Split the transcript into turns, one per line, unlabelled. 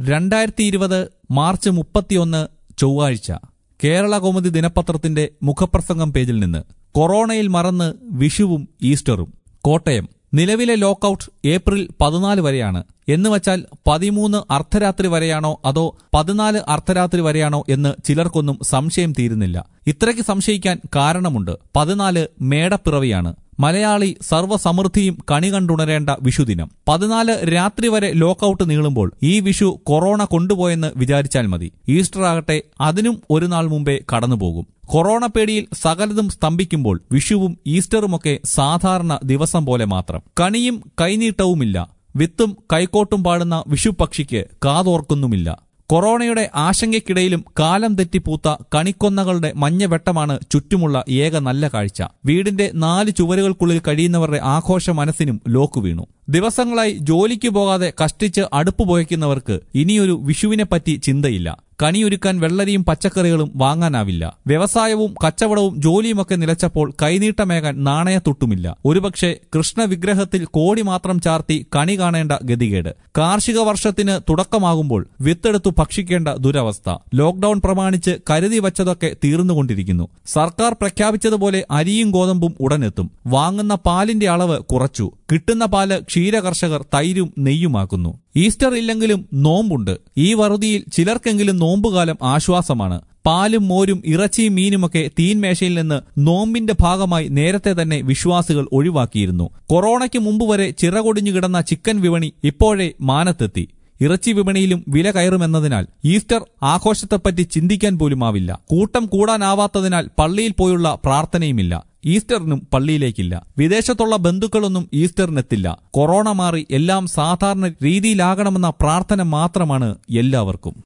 രണ്ടായിരത്തി ഇരുപത് മാർച്ച് മുപ്പത്തിയൊന്ന് ചൊവ്വാഴ്ച കേരള കൗമുദി ദിനപത്രത്തിന്റെ മുഖപ്രസംഗം പേജിൽ നിന്ന് കൊറോണയിൽ മറന്ന് വിഷുവും ഈസ്റ്ററും കോട്ടയം നിലവിലെ ലോക്കൌട്ട് ഏപ്രിൽ പതിനാല് വരെയാണ് എന്നുവച്ചാൽ പതിമൂന്ന് അർദ്ധരാത്രി വരെയാണോ അതോ പതിനാല് അർദ്ധരാത്രി വരെയാണോ എന്ന് ചിലർക്കൊന്നും സംശയം തീരുന്നില്ല ഇത്രയ്ക്ക് സംശയിക്കാൻ കാരണമുണ്ട് പതിനാല് മേടപ്പിറവിയാണ് മലയാളി സർവ്വസമൃദ്ധിയും കണി കണ്ടുണരേണ്ട വിഷുദിനം പതിനാല് രാത്രി വരെ ലോക്കൌട്ട് നീളുമ്പോൾ ഈ വിഷു കൊറോണ കൊണ്ടുപോയെന്ന് വിചാരിച്ചാൽ മതി ഈസ്റ്റർ ആകട്ടെ അതിനും ഒരു നാൾ മുമ്പേ കടന്നുപോകും കൊറോണ പേടിയിൽ സകലതും സ്തംഭിക്കുമ്പോൾ വിഷുവും ഈസ്റ്ററുമൊക്കെ സാധാരണ ദിവസം പോലെ മാത്രം കണിയും കൈനീട്ടവുമില്ല വിത്തും കൈക്കോട്ടും പാടുന്ന വിഷുപക്ഷിക്ക് കാതോർക്കുന്നുമില്ല കൊറോണയുടെ ആശങ്കയ്ക്കിടയിലും കാലം തെറ്റിപ്പൂത്ത കണിക്കൊന്നകളുടെ മഞ്ഞവെട്ടമാണ് ചുറ്റുമുള്ള ഏക നല്ല കാഴ്ച വീടിന്റെ നാല് ചുവരുകൾക്കുള്ളിൽ കഴിയുന്നവരുടെ ആഘോഷ മനസ്സിനും ലോക്ക് വീണു ദിവസങ്ങളായി ജോലിക്ക് പോകാതെ കഷ്ടിച്ച് അടുപ്പ് പുകയ്ക്കുന്നവർക്ക് ഇനിയൊരു വിഷുവിനെപ്പറ്റി ചിന്തയില്ല കണിയൊരുക്കാൻ വെള്ളരിയും പച്ചക്കറികളും വാങ്ങാനാവില്ല വ്യവസായവും കച്ചവടവും ജോലിയുമൊക്കെ നിലച്ചപ്പോൾ കൈനീട്ടമേകാൻ നാണയത്തൊട്ടുമില്ല ഒരുപക്ഷെ കൃഷ്ണ വിഗ്രഹത്തിൽ കോടി മാത്രം ചാർത്തി കണി കാണേണ്ട ഗതികേട് കാർഷിക വർഷത്തിന് തുടക്കമാകുമ്പോൾ വിത്തെടുത്തു ഭക്ഷിക്കേണ്ട ദുരവസ്ഥ ലോക്ഡൌൺ പ്രമാണിച്ച് കരുതി വച്ചതൊക്കെ തീർന്നുകൊണ്ടിരിക്കുന്നു സർക്കാർ പ്രഖ്യാപിച്ചതുപോലെ അരിയും ഗോതമ്പും ഉടനെത്തും വാങ്ങുന്ന പാലിന്റെ അളവ് കുറച്ചു കിട്ടുന്ന പാല് ക്ഷീരകർഷകർ തൈരും നെയ്യുമാക്കുന്നു ഈസ്റ്റർ ഇല്ലെങ്കിലും നോമ്പുണ്ട് ഈ വറുതിയിൽ ചിലർക്കെങ്കിലും നോമ്പുകാലം ആശ്വാസമാണ് പാലും മോരും ഇറച്ചിയും മീനുമൊക്കെ തീൻമേശയിൽ നിന്ന് നോമ്പിന്റെ ഭാഗമായി നേരത്തെ തന്നെ വിശ്വാസികൾ ഒഴിവാക്കിയിരുന്നു കൊറോണയ്ക്ക് മുമ്പ് വരെ ചിറകൊടിഞ്ഞു കിടന്ന ചിക്കൻ വിപണി ഇപ്പോഴേ മാനത്തെത്തി ഇറച്ചി വിപണിയിലും വില കയറുമെന്നതിനാൽ ഈസ്റ്റർ ആഘോഷത്തെപ്പറ്റി ചിന്തിക്കാൻ പോലുമാവില്ല കൂട്ടം കൂടാനാവാത്തതിനാൽ പള്ളിയിൽ പോയുള്ള പ്രാർത്ഥനയുമില്ല ഈസ്റ്ററിനും പള്ളിയിലേക്കില്ല വിദേശത്തുള്ള ബന്ധുക്കളൊന്നും ഈസ്റ്ററിനെത്തില്ല കൊറോണ മാറി എല്ലാം സാധാരണ രീതിയിലാകണമെന്ന പ്രാർത്ഥന മാത്രമാണ് എല്ലാവർക്കും